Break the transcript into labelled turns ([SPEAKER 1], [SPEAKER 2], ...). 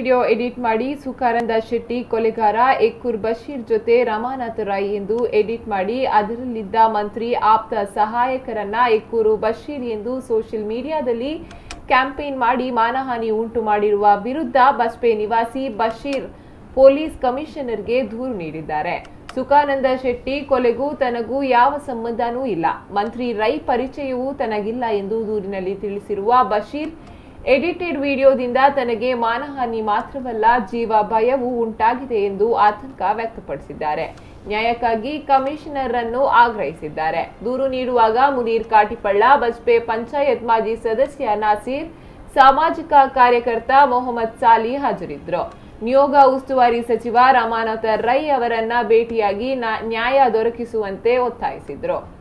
[SPEAKER 1] video edit ಮಾಡಿ ಸುಖಾನಂದ ಶೆಟ್ಟಿ ಕೊಲೆಗಾರ ಎಕ್ಕೂರ್ ಬಶೀರ್ ಜೊತೆ ರಮಾನಾಥ ರೈ ಎಂದು ಎಡಿಟ್ ಮಾಡಿ ಅದರಲ್ಲಿದ್ದ ಮಂತ್ರಿ ಆಪ್ತ ಸಹಾಯಕರನ್ನ ಎಕ್ಕೂರು ಬಶೀರ್ ಎಂದು ಸೋಷಿಯಲ್ ಮೀಡಿಯಾದಲ್ಲಿ ಕ್ಯಾಂಪೇನ್ ಮಾಡಿ ಮಾನಹಾನಿ ಉಂಟು ಮಾಡಿರುವ ವಿರುದ್ಧ ಬಸ್ಪೆ ನಿವಾಸಿ ಬಶೀರ್ ಪೊಲೀಸ್ ಕಮಿಷನರ್ಗೆ ದೂರು ನೀಡಿದ್ದಾರೆ ಸುಖಾನಂದ ಶೆಟ್ಟಿ ಕೊಲೆಗೂ ತನಗೂ ಯಾವ ಸಂಬಂಧನೂ ಇಲ್ಲ ಮಂತ್ರಿ ರೈ ಪರಿಚಯವೂ ತನಗಿಲ್ಲ ಎಂದು ದೂರಿನಲ್ಲಿ ತಿಳಿಸಿರುವ ಬಶೀರ್ ಎಡಿಟೆಡ್ ವಿಡಿಯೋದಿಂದ ತನಗೆ ಮಾನಹಾನಿ ಮಾತ್ರವಲ್ಲ ಜೀವ ಭಯವೂ ಉಂಟಾಗಿದೆ ಎಂದು ಆತಂಕ ವ್ಯಕ್ತಪಡಿಸಿದ್ದಾರೆ ನ್ಯಾಯಕ್ಕಾಗಿ ಕಮಿಷನರ್ ಅನ್ನು ಆಗ್ರಹಿಸಿದ್ದಾರೆ ದೂರು ನೀಡುವಾಗ ಮುನೀರ್ ಕಾಟಿಪಳ್ಳ ಬಜ್ಪೆ ಪಂಚಾಯತ್ ಮಾಜಿ ಸದಸ್ಯ ನಾಸೀರ್ ಸಾಮಾಜಿಕ ಕಾರ್ಯಕರ್ತ ಮೊಹಮ್ಮದ್ ಸಾಲಿ ಹಾಜರಿದ್ದರು ನಿಯೋಗ ಉಸ್ತುವಾರಿ ಸಚಿವ ರಮಾನಾಥ ರೈ ಅವರನ್ನ ಭೇಟಿಯಾಗಿ ನ್ಯಾಯ ದೊರಕಿಸುವಂತೆ ಒತ್ತಾಯಿಸಿದ್ರು